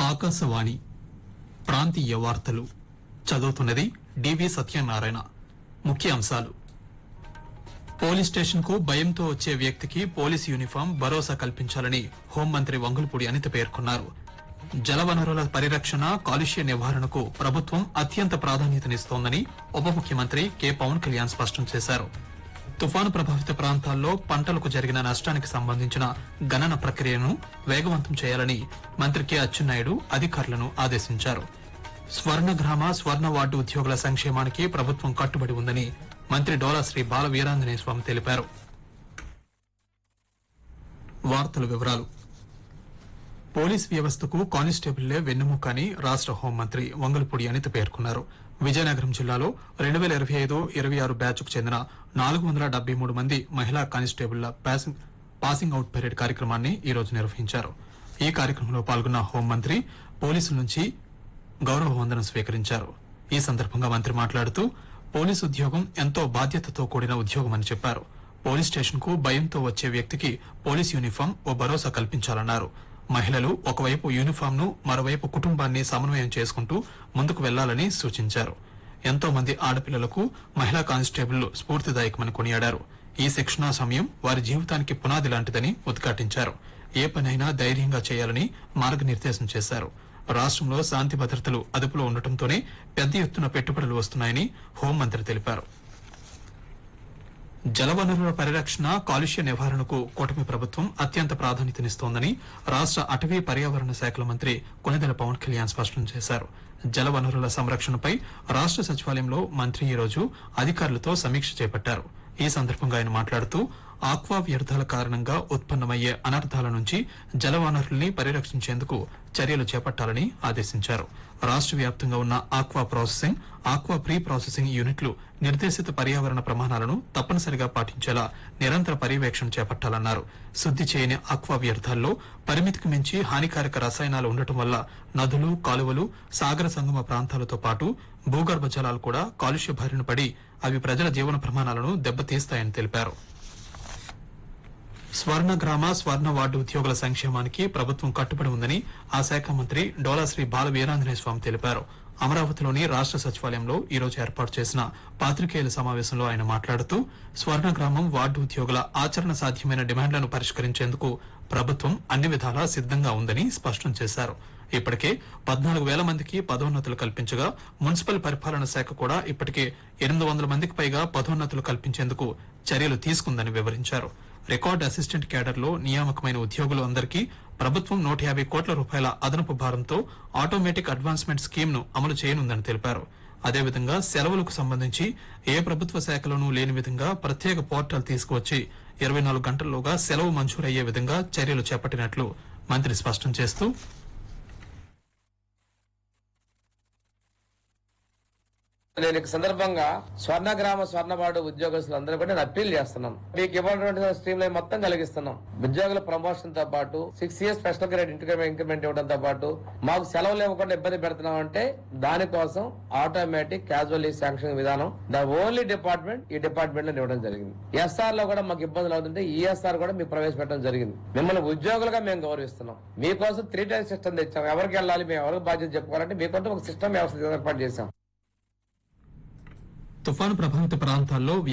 ఆకాశవాణి ప్రాంతీయ వార్తలు చదువుతున్నది డివి సత్యనారాయణ ముఖ్య అంశాలు పోలీస్ స్టేషన్ కు భయంతో వచ్చే వ్యక్తికి పోలీస్ యూనిఫామ్ భరోసా కల్పించాలని హోంమంత్రి వంగులపూడి అనిత పేర్కొన్నారు జలవనరుల పరిరక్షణ కాలుష్య నివారణకు ప్రభుత్వం అత్యంత ప్రాధాన్యతనిస్తోందని ఉప ముఖ్యమంత్రి కె పవన్ కళ్యాణ్ స్పష్టం చేశారు తుఫాను ప్రభావిత ప్రాంతాల్లో పంటలకు జరిగిన నష్టానికి సంబంధించిన గణన ప్రక్రియను వేగవంతం చేయాలని మంత్రి కె అచ్చెన్నాయుడు అధికారులను ఆదేశించారు స్వర్ణగ్రామ స్వర్ణ వార్డు ఉద్యోగుల సంక్షేమానికి ప్రభుత్వం కట్టుబడి ఉందని మంత్రి డోలా శ్రీ బాల వీరాంజనేయ స్వామి తెలిపారు వార్తల వివరాలు పోలీస్ వ్యవస్థకు కానిస్టేబుల్లే వెన్నెముక అని రాష్ట హోంమంత్రి వంగలపూడి అనిత పేర్కొన్నారు విజయనగరం జిల్లాలో రెండు వేల ఇరవై ఐదు ఇరవై ఆరు బ్యాచ్ కు చెందిన నాలుగు వందల డెబ్బై మూడు మంది మహిళా కానిస్టేబుళ్ల పాసింగ్ పాసింగ్ అవుట్ పెరేడ్ కార్యక్రమాన్ని ఈ రోజు నిర్వహించారు ఈ కార్యక్రమంలో పాల్గొన్న హోంమంత్రి పోలీసుల నుంచి గౌరవ వందనం స్వీకరించారు ఈ సందర్భంగా మంత్రి మాట్లాడుతూ పోలీసు ఉద్యోగం ఎంతో బాధ్యతతో కూడిన ఉద్యోగమని చెప్పారు పోలీస్ స్టేషన్ కు భయంతో వచ్చే వ్యక్తికి పోలీస్ యూనిఫామ్ ఓ భరోసా కల్పించాలన్నారు మహిళలు ఒకవైపు యూనిఫామ్ ను మరోవైపు కుటుంబాన్ని సమన్వయం చేసుకుంటూ ముందుకు వెళ్లాలని సూచించారు ఎంతో మంది ఆడపిల్లలకు మహిళా కానిస్టేబుళ్లు స్ఫూర్తిదాయకమని కొనియాడారు ఈ శిక్షణా సమయం వారి జీవితానికి పునాది లాంటిదని ఉద్ఘాటించారు ఏ పనైనా ధైర్యంగా చేయాలని మార్గనిర్దేశం చేశారు రాష్ట్రంలో శాంతి భద్రతలు అదుపులో ఉండటంతోనే పెద్ద ఎత్తున పెట్టుబడులు వస్తున్నాయని హోంమంత్రి తెలిపారు జలవనరుల పరిరక్షణ కాలుష్య నివారణకు కూటమి ప్రభుత్వం అత్యంత ప్రాధాన్యతనిస్తోందని రాష్ట అటవీ పర్యావరణ శాఖల మంత్రి కొనిదెల పవన్ కళ్యాణ్ స్పష్టం చేశారు జలవనరుల సంరక్షణపై రాష్ట సచివాలయంలో మంత్రి ఈ రోజు అధికారులతో సమీక్ష చేపట్టారు ఈ సందర్భంగా ఆయన మాట్లాడుతూ ఆక్వా వ్యర్థాల కారణంగా ఉత్పన్నమయ్యే అనర్థాల నుంచి జలవనరుల్ని పరిరక్షించేందుకు చర్యలు చేపట్టాలని ఆదేశించారు రాష్ట వ్యాప్తంగా ఉన్న aqua processing aqua pre processing యూనిట్లు నిర్దేశిత పర్యావరణ ప్రమాణాలను తప్పనిసరిగా పాటించేలా నిరంతర పర్యవేక్షణ చేపట్టాలన్నారు శుద్ది చేయని ఆక్వా వ్యర్థాల్లో పరిమితికి మించి హానికారక రసాయనాలు ఉండటం వల్ల నదులు కాలువలు సాగర సంగమ ప్రాంతాలతో పాటు భూగర్భ జలాలు కూడా కాలుష్య బారిన పడి అవి ప్రజల జీవన ప్రమాణాలను దెబ్బతీస్తాయని తెలిపారు స్వర్ణ గ్రామ స్వర్ణ వార్డు ఉద్యోగుల సంక్షేమానికి ప్రభుత్వం కట్టుబడి ఉందని ఆ శాఖ మంత్రి డోలా శ్రీ బాల వీరాంజనేయ స్వామి తెలిపారు అమరావతిలోని రాష్ట సచివాలయంలో ఈ రోజు ఏర్పాటు చేసిన పాత్రికేయుల సమావేశంలో ఆయన మాట్లాడుతూ స్వర్ణ గ్రామం వార్డు ఉద్యోగుల ఆచరణ సాధ్యమైన డిమాండ్లను పరిష్కరించేందుకు ప్రభుత్వం అన్ని విధాలా సిద్దంగా ఉందని స్పష్టం చేశారు ఇప్పటికే పద్నాలుగు వేల మందికి పదోన్నతులు కల్పించగా మున్సిపల్ పరిపాలన శాఖ కూడా ఇప్పటికే ఎనిమిది వందల మందికి పైగా పదోన్నతులు కల్పించేందుకు చర్యలు తీసుకుందని వివరించారు రికార్డ్ అసిస్టెంట్ క్యాడర్లో నియామకమైన ఉద్యోగులు అందరికీ ప్రభుత్వం నూట యాభై కోట్ల రూపాయల అదనపు భారంతో ఆటోమేటిక్ అడ్వాన్స్మెంట్ స్కీమ్ ను అమలు చేయనుందని తెలిపారు అదేవిధంగా సెలవులకు సంబంధించి ఏ ప్రభుత్వ శాఖలోనూ లేని విధంగా ప్రత్యేక పోర్టల్ తీసుకువచ్చి ఇరవై నాలుగు గంటల్లోగా సెలవు మంజూరయ్యే విధంగా చర్యలు చేపట్టినట్లు మంత్రి స్పష్టం చేస్తూ నేను ఈ సందర్భంగా స్వర్ణగ్రామ స్వర్ణవాడు ఉద్యోగస్తులందరూ కూడా నేను అప్పీల్ చేస్తున్నాను మీకు ఇవ్వనటువంటి స్ట్రీమ్ లైన్ మొత్తం కలిగిస్తున్నాం ఉద్యోగుల ప్రమోషన్ తో పాటు six years special grade increment ఇవ్వడంతో పాటు మాకు సెలవులు ఇవ్వకుండా ఇబ్బంది పెడుతున్నాం అంటే దానికోసం ఆటోమేటిక్ క్యాజువల్ శాంక్షన్ విధానం ద ఓన్లీ డిపార్ట్మెంట్ ఈ డిపార్ట్మెంట్ లో ఇవ్వడం జరిగింది ఎస్ఆర్ లో కూడా మాకు ఇబ్బందులు అవుతుంటే ఈఎస్ఆర్ కూడా మీకు ప్రవేశపెట్టడం జరిగింది మిమ్మల్ని ఉద్యోగులుగా మేము గౌరవిస్తున్నాం మీకోసం త్రీ టైర్ సిస్టమ్ తెచ్చాం ఎవరికి వెళ్ళాలి మేము ఎవరికి బాధ్యత చెప్పుకోవాలంటే మీకోసం ఒక సిస్టమ్ వ్యవస్థ ఏర్పాటు చేశాం తుఫాను ప్రభావిత ప్రాంతాల్లో